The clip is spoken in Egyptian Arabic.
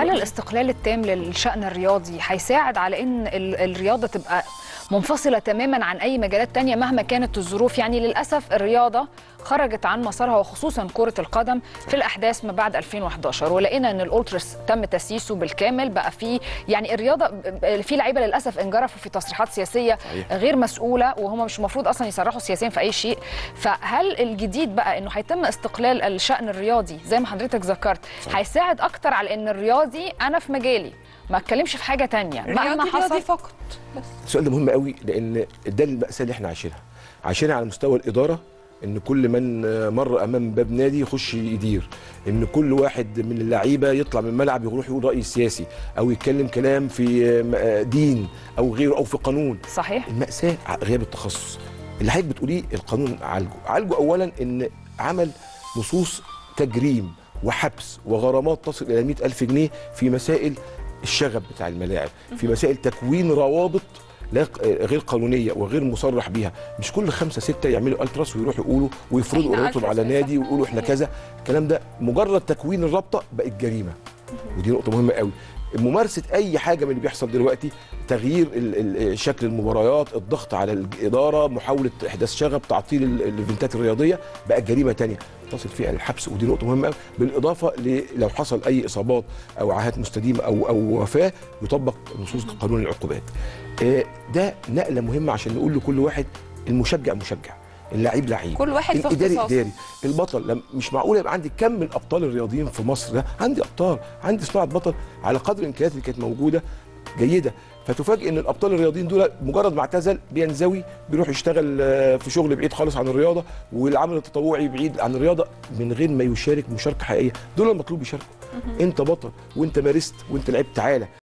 هل الاستقلال التام للشأن الرياضي هيساعد على ان ال- الرياضة تبقى منفصلة تماما عن أي مجالات تانية مهما كانت الظروف يعني للأسف الرياضة خرجت عن مسارها وخصوصا كرة القدم في الأحداث ما بعد 2011 ولقينا أن الأولترس تم تسييسه بالكامل بقى في يعني الرياضة في لعيبة للأسف انجرفوا في تصريحات سياسية صحيح. غير مسؤولة وهم مش المفروض أصلا يصرحوا سياسيا في أي شيء فهل الجديد بقى أنه هيتم استقلال الشأن الرياضي زي ما حضرتك ذكرت هيساعد أكتر على أن الرياضي أنا في مجالي ما اتكلمش في حاجة تانية مهما رياضي حصل رياضي فقط بس السؤال ده مهم قوي لان ده المأساة اللي احنا عايشينها عايشينها على مستوى الإدارة ان كل من مر امام باب نادي يخش يدير ان كل واحد من اللعيبه يطلع من الملعب يروح يقول راي سياسي او يتكلم كلام في دين او غيره او في قانون صحيح المأساة غياب التخصص اللي حضرتك بتقوليه القانون عالجه عالجه اولا ان عمل نصوص تجريم وحبس وغرامات تصل الى 100 ألف جنيه في مسائل الشغب بتاع الملاعب في مسائل تكوين روابط لا غير قانونيه وغير مصرح بيها مش كل خمسه سته يعملوا التراس ويروحوا يقولوا ويفرضوا إحنا قراراتهم على ألتراس نادي صح. ويقولوا احنا كذا الكلام ده مجرد تكوين الرابطه بقت جريمه ودي نقطه مهمه قوي ممارسه اي حاجه من اللي بيحصل دلوقتي تغيير ال- ال- شكل المباريات الضغط على الاداره محاوله احداث شغب تعطيل ال- الايفنتات الرياضيه بقت جريمه تانية تصل فيها الحبس ودي نقطه مهمه قوي بالاضافه ل- لو حصل اي اصابات او عاهات مستديمه او او وفاه يطبق نصوص قانون العقوبات آه، ده نقله مهمه عشان نقول لكل واحد المشجع مشجع اللعيب لعيب كل واحد في الاداري اختصاصه. اداري البطل لم مش معقول يبقى عندي كم من الابطال الرياضيين في مصر ده عندي ابطال عندي صناعه بطل على قدر الامكانيات اللي كانت موجوده جيده فتفاجئ ان الابطال الرياضيين دول مجرد ما اعتزل بينزوي بيروح يشتغل آه، في شغل بعيد خالص عن الرياضه والعمل التطوعي بعيد عن الرياضه من غير ما يشارك مشاركه حقيقيه دول المطلوب يشاركوا انت بطل وانت مارست وانت لعبت تعالى